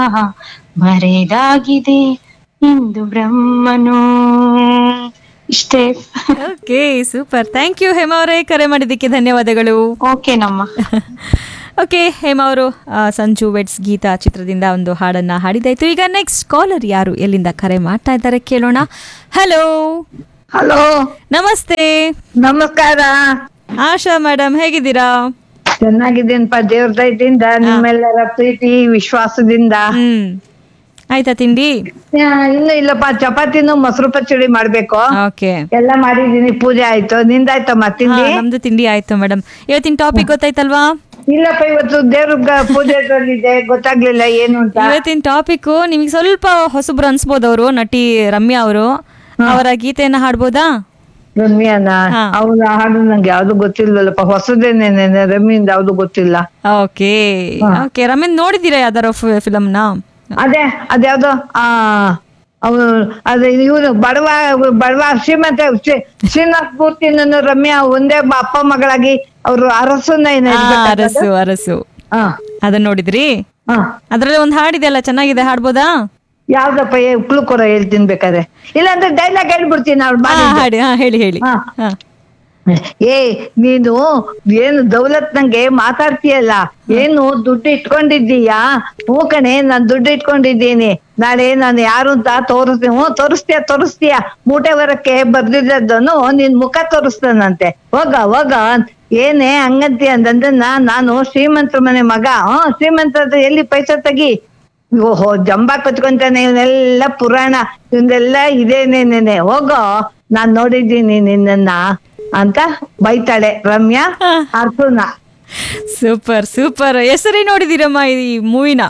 ಮರೆದಾಗಿದೆ ಇಂದು ಬ್ರಹ್ಮನು ಇಷ್ಟೇ okay super thank you Hema ಅವರೇ ಕರೆ ಮಾಡಿದ್ದಕ್ಕೆ ಧನ್ಯವಾದಗಳು ಓಕೆ ನಮ್ಮ ಓಕೆ ಹೇಮಾ ಅವರು ಆ, ಸಂಜು ವೆಡ್ಸ್ ಗೀತಾ ಚಿತ್ರದಿಂದ ಒಂದು ಹಾಡನ್ನ ಹಾಡಿದಾಯ್ತು ಈಗ ನೆಕ್ಸ್ಟ್ ಕಾಲರ್ ಯಾರು ಎಲ್ಲಿಂದ ಕರೆ ಮಾಡ್ತಾ ಇದ್ದಾರೆ ಕೇಳೋಣ ಹಲೋ ಹಲೋ ನಮಸ್ತೆ ನಮಸ್ಕಾರ ಆಶಾ ಮೇಡಮ್ ಹೇಗಿದ್ದೀರಾ ಚೆನ್ನಾಗಿದ್ದೀನಪ್ಪ ದೇವ್ರ ದಯದಿಂದ ನಿಮ್ಮೆಲ್ಲರ ಪ್ರೀತಿ ವಿಶ್ವಾಸದಿಂದ ಹ್ಮ್ ಆಯ್ತಾ ತಿಂಡಿ ಆ, ಇನ್ನು ಇಲ್ಲಪ್ಪ ಚಪಾತಿನೂ ಮೊಸರು ಪಚ್ಚಡಿ ಮಾಡ್ಬೇಕು ಓಕೆ ಎಲ್ಲ ಮಾಡಿದೀನಿ ಪೂಜೆ ಆಯ್ತು ನಿಂದಾಯ್ತಮ್ಮ ತಿಂಡಿ ನಮ್ದು ತಿಂಡಿ ಆಯ್ತು ಮೇಡಮ್ ಇವತ್ತಿನ ಟಾಪಿಕ್ ಗೊತ್ತಾಯ್ತಲ್ವಾ ಇಲ್ಲಪ್ಪ ಇವತ್ತು ದೇವ್ರ ಪೂಜೆಗಳಿದೆ ಗೊತ್ತಾಗ್ಲಿಲ್ಲ ಏನು ಅಂತ ಇವತ್ತಿನ ಟಾಪಿಕ್ ನಿಮಗೆ ಸ್ವಲ್ಪ ಹೊಸಬ್ರು ಅನ್ಸ್ಬೋದು ಅವರು ನಟಿ ರಮ್ಯಾ ಅವರು ಅವರ ಗೀತೆಯನ್ನ ಹಾಡ್ಬೋದಾ ರಮ್ಯಾನ ಹಾ. ಅವ್ರ ಹಾಡು ನಂಗೆ ಯಾವ್ದು ಗೊತ್ತಿಲ್ವಲ್ಲಪ್ಪ ಹೊಸದೇನೇನೆ ರಮ್ಯಿಂದ ಯಾವ್ದು ಗೊತ್ತಿಲ್ಲ ಓಕೆ ಓಕೆ ರಮ್ಯನ್ ನೋಡಿದ್ದೀರಾ ಯಾವ್ದಾರ ಫಿಲಮ್ನ ಅದೇ ಅದ್ಯಾವ್ದೋ ಆ ಅವ್ರು ಅದೇ ಇವ್ರು ಬಡವ ಬಡವ ಶ್ರೀಮಂತ ಶ್ರೀ- ಶ್ರೀನಾಥ್ ಪೂರ್ತಿ ನನ್ನ ರಮ್ಯಾ ಒಂದೇ ಬ- ಅಪ್ಪ ಮಗಳಾಗಿ ಅವರು ಅರಸನ್ನ ಏನ ಅರಸು ಅರಸು ಹಾ ಅದನ್ನ ನೋಡಿದ್ರಿ ಹಾ ಅದ್ರಲ್ಲಿ ಒಂದು ಹಾಡಿದೆಯಲ್ಲ ಚೆನ್ನಾಗಿದೆ ಹಾಡ್ಬೋದಾ ಯಾವ್ದಪ್ಪ ಉಕ್ಳು ಕೊರ ಹೇಳ್ತೀನಿ ಬೇಕಾದ್ರೆ ಇಲ್ಲಾಂದ್ರೆ ಡೈಲಾಗ್ ಹೇಳ್ಬಿಡ್ತೀನಿ ಅವ್ಳು ಹಾ, ಮಾಡಿ ಹಾಡಿ ಹಾ ಹೇಳಿ ಹೇಳಿ ಹಾ. ಹಾ. ಏ ನೀನು ಏನು ದೌಲತ್ ನಂಗೆ ಮಾತಾಡ್ತೀಯಲ್ಲ ಏನು ದುಡ್ಡು ಇಟ್ಕೊಂಡಿದ್ದೀಯಾ ಹ್ಞೂ ಕಣೆ ನಾನ್ ದುಡ್ಡು ಇಟ್ಕೊಂಡಿದ್ದೀನಿ ನಾಳೆ ನಾನು ಯಾರು ಅಂತ ತೋರಿಸ್ತೀನಿ ಹ್ಞೂ ತೋರಿಸ್ತೀಯ ತೋರಿಸ್ತೀಯ ಮೂಟೆ ವರಕ್ಕೆ ಬರ್ದಿದ್ದನ್ನು ನಿನ್ ಮುಖ ತೋರಿಸ್ತಾನಂತೆ ಹೋಗ ಹೋಗ ಏನೇ ಹಂಗಂತೀಯ ಅಂತಂದನ್ನ ನಾನು ಶ್ರೀಮಂತರ ಮನೆ ಮಗ ಹ್ಞೂ ಶ್ರೀಮಂತ ಎಲ್ಲಿ ಪೈಸಾ ತೆಗಿ ಓಹೋ ಜಂಬ ಕತ್ಕೊಂತಾನೆ ಇವನ್ನೆಲ್ಲ ಪುರಾಣ ಇವನ್ನೆಲ್ಲ ಇದೇನೇನೇನೆ ಹೋಗೋ ನಾನ್ ನೋಡಿದ್ದೀನಿ ನಿನ್ನನ್ನ ಅಂತ ಬೈತಾಳೆ ರಮ್ಯಾ ಅರ್ಸುನ ಸೂಪರ್ ಸೂಪರ್ ಹೆಸರೇ ನೋಡಿದಿರಮ್ಮ ಈ ಮೂವಿನ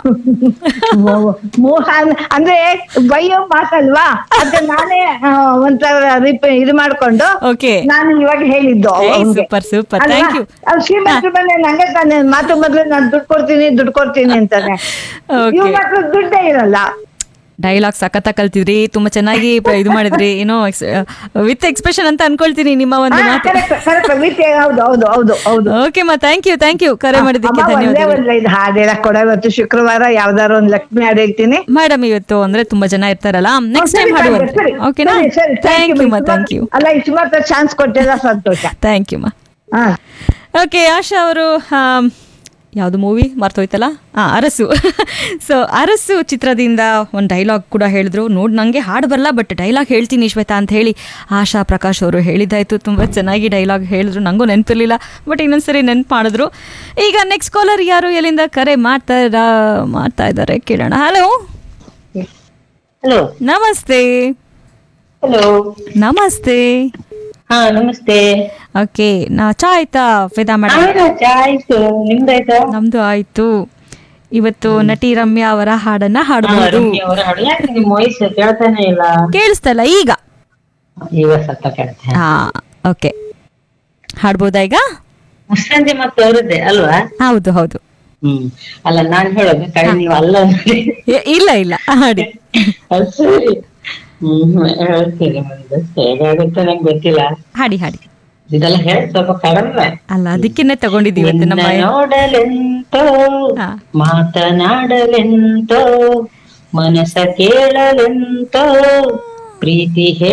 ಮೋಹನ್ ಅಂದ್ರೆ ಬೈಯೋ ಮಾತಲ್ವಾ ಅದ ನಾನೇ ಆ, ಒಂಥರ ರಿಪ್ ಇದು ಮಾಡ್ಕೊಂಡು ಓಕೆ ನಾನು ಇವಾಗ ಹೇಳಿದ್ದು ಅವ್ನ್ಗೆ. ಸೂಪರ್ ಸೂಪರ್ ಅಲ್ವಾ? ಥ್ಯಾಂಕ್ ಯು ಅವ್ನ್ ಶ್ರೀಮಂತ್ರ ಮನೆ ನಂಗೆ ತಾನೆ ಮಾತು ಮೊದ್ಲು ನಾನು ದುಡ್ಡು ಕೊಡ್ತೀನಿ ದುಡ್ಡು ಕೊಡ್ತೀನಿ ಅಂತಾನೆ ಓಕೆ ಇವ್ ಮಾತ್ರ ದುಡ್ಡೇ ಇರಲ್ಲ ಡೈಲಾಗ್ ಸಖತ್ತ ಕಲ್ತಿದ್ರಿ ತುಂಬಾ ಚೆನ್ನಾಗಿ ಪ- ಇದು ಮಾಡಿದ್ರಿ ಏನೋ ವಿತ್ ಎಕ್ಸ್ಪ್ರೆಷನ್ ಅಂತ ಅನ್ಕೊಳ್ತೀನಿ ನಿಮ್ಮ ಒಂದು ಮಾತು ಕರೆಕ್ಟ್ ಕರೆಕ್ಟ್ ವಿದ್ಯೆ ಹೌದು ಹೌದು ಹೌದು ಹೌದು ಓಕೆ ಮಾ ಥ್ಯಾಂಕ್ ಯು ಥ್ಯಾಂಕ್ ಯು ಕರೆ ಮಾಡಿದ್ದಕ್ಕೆ ಅಮ್ಮ, ಒಂದೇ ಧನ್ಯವಾದಗಳು ಒಂದ್ ಲೈನ್ ಹಾಡ್ ಹೇಳಕ್ ಕೊಡ ಇವತ್ತು ಶುಕ್ರವಾರ ಯಾವ್ದಾರ ಒಂದ್ ಲಕ್ಷ್ಮಿ ಹಾಡ್ ಹೇಳ್ತೀನಿ ಮೇಡಮ್ ಇವತ್ತು ಅಂದ್ರೆ ತುಂಬಾ ಜನ ಇರ್ತಾರಲ್ಲ ನೆಕ್ಸ್ಟ್ ಸರಿ, ಟೈಮ್ ಹಾಡುವಂತೆ ಸರಿ, ಓಕೆನಾ ಸರಿ, ಸರಿ, thank ಥ್ಯಾಂಕ್ you, ಯು ಮಾ ಇಷ್ಟು ಥ್ಯಾಂಕ್ ಯು ಮಾತ್ರ- ಅಲ್ಲ ಇಷ್ಟು ಮಾತ್ರ ಚಾನ್ಸ್ ಕೊಟ್ಟಿಲ್ಲ ಸಂತೋಷ ಥ್ಯಾಂಕ್ ಯು ಮಾ ಹಾ ಓಕೆ ಆಶಾ ಅವರು ಯಾವುದು ಮೂವಿ ಮರ್ತೋಯ್ತಲ್ಲ ಹಾಂ ಅರಸು ಸೊ ಅರಸು ಚಿತ್ರದಿಂದ ಒಂದು ಡೈಲಾಗ್ ಕೂಡ ಹೇಳಿದ್ರು ನೋಡಿ ನನಗೆ ಹಾಡು ಬರಲ್ಲ ಬಟ್ ಡೈಲಾಗ್ ಹೇಳ್ತೀನಿ ಶ್ವೇತಾ ಅಂತ ಹೇಳಿ ಆಶಾ ಪ್ರಕಾಶ್ ಅವರು ಹೇಳಿದ್ದಾಯ್ತು ತುಂಬ ಚೆನ್ನಾಗಿ ಡೈಲಾಗ್ ಹೇಳಿದ್ರು ನನಗೂ ನೆನಪಿರಲಿಲ್ಲ ಬಟ್ ಇನ್ನೊಂದ್ಸರಿ ನೆನ್ಪು ಮಾಡಿದ್ರು ಈಗ ನೆಕ್ಸ್ಟ್ ಕಾಲರ್ ಯಾರು ಎಲ್ಲಿಂದ ಕರೆ ಮಾಡ್ತಾ ಮಾಡ್ತಾ ಇದ್ದಾರೆ ಕೇಳೋಣ ಹಲೋ ಹಲೋ ನಮಸ್ತೆ ಹಲೋ ನಮಸ್ತೆ ಹಾ ನಮಸ್ತೆ ಓಕೆ ನಾ ಚಾ ಆಯ್ತಾ ವೇದಾ ಮೇಡಮ್ ಹಾ ಚಾ ಆಯ್ತು ನಿಮ್ದಾಯ್ತಾ ನಮ್ದು ಆಯ್ತು ಇವತ್ತು ನಟಿ ರಮ್ಯಾ ಅವರ ಹಾಡನ್ನ ಹಾ, ಹಾಡಬಹುದು ರಮ್ಯ ಅವ್ರ ಹಾಡು ಯಾಕೆ ನಿಮ್ ವಾಯ್ಸ್ ಕೇಳ್ತಾನೆ ಇಲ್ಲ ಕೇಳಿಸ್ತಲ್ಲ ಈಗ ಈಗ ಸ್ವಲ್ಪ ಕೇಳ್ತೆ ಹಾ ಓಕೆ ಹಾಡ್ಬೋದಾ ಈಗ ಮುಸ್ಸಂಜೆ ಮತ್ತೆ ಅವರದ್ದೇ ಅಲ್ವಾ ಹೌದು ಹೌದು ಹ್ಮ್ ಅಲ್ಲ ನಾನ್ ಹೇಳೋದು ಕಡೆ ನೀವು ಅಲ್ಲ ಅಂದ್ರೆ ಎ- ಇಲ್ಲ ಇಲ್ಲ ಹಾಡಿ ಅದು ಸರಿ ಹ್ಮ್ ಹೇಳ್ತೀನಿ ಒಂದು ಹೇಗಾಗುತ್ತೆ ನಂಗೆ ಗೊತ್ತಿಲ್ಲ ಹಾಡಿ ಹಾಡಿ ಇದೆಲ್ಲ ಹೇಳಿ ಸ್ವಲ್ಪ ಕಡಿಮೆ ಅಲ್ಲ ಅದಕ್ಕೆನೆ ತಗೊಂಡಿದ್ದೀವಿ ಇವತ್ತು ನಿನ್ನ ನಮ್ಮ ನೋಡಲೆಂತೋ ಹಾ. ಮಾತನಾಡಲೆಂತೋ ಮನಸ ಕೇಳಲೆಂತೋ ಪ್ರೀತಿ